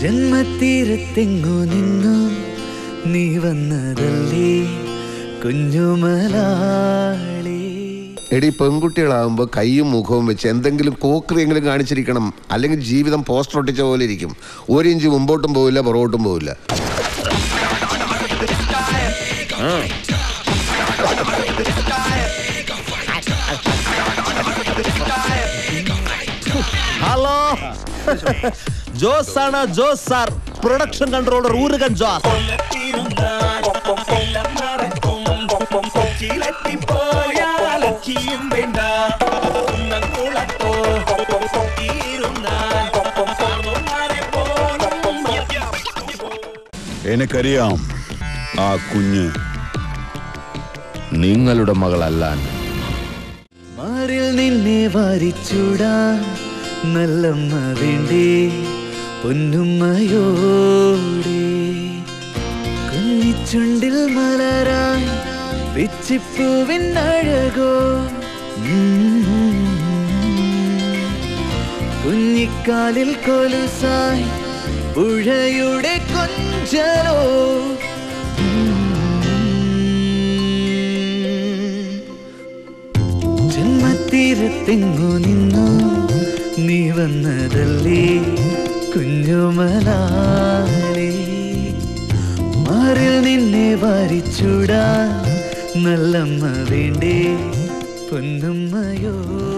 ജന്മത്തീരത്തെങ്ങോ നിന്നു നീ വന്നതല്ലേ കുഞ്ഞുമലാളി എടി പെൺകുട്ടികളാകുമ്പോൾ കൈയും മുഖവും വെച്ച് എന്തെങ്കിലും കോക്രിയെങ്കിലും കാണിച്ചിരിക്കണം അല്ലെങ്കിൽ ജീവിതം പോസ്റ്റർ ഒട്ടിച്ച പോലെ ഇരിക്കും ഒരു ഇഞ്ച് മുമ്പോട്ടും പോവില്ല പുറകോട്ടും പോവില്ല ഹലോ ജോസ് ആണ് ജോസ് സാർ പ്രൊഡക്ഷൻ കൺട്രോളർ ഊരുകൻ ജോസ് എനിക്കറിയാം ആ കുഞ്ഞ് നിങ്ങളുടെ മകളല്ലാൻ മാറിൽ നിന്നെ വാരിച്ചൂടാൻ നല്ലമ്മ വേണ്ടേ പൊന്നുമ്മയോടെ കുഞ്ഞിച്ചുണ്ടിൽ മലരായി പിച്ചിപ്പൂവിൻ അഴകോ ഉം. കുഞ്ഞിക്കാലിൽ കൊലുസായി പുഴയുടെ കൊഞ്ചലോ ജന്മത്തീരത്തെങ്ങോ നിന്നു നീ വന്നതല്ലേ കുഞ്ഞുമലാളി മാറിൽ നിന്നെ വാരിച്ചൂടാൻ നല്ലമ്മ വേണ്ടേ പൊന്നുമ്മയോ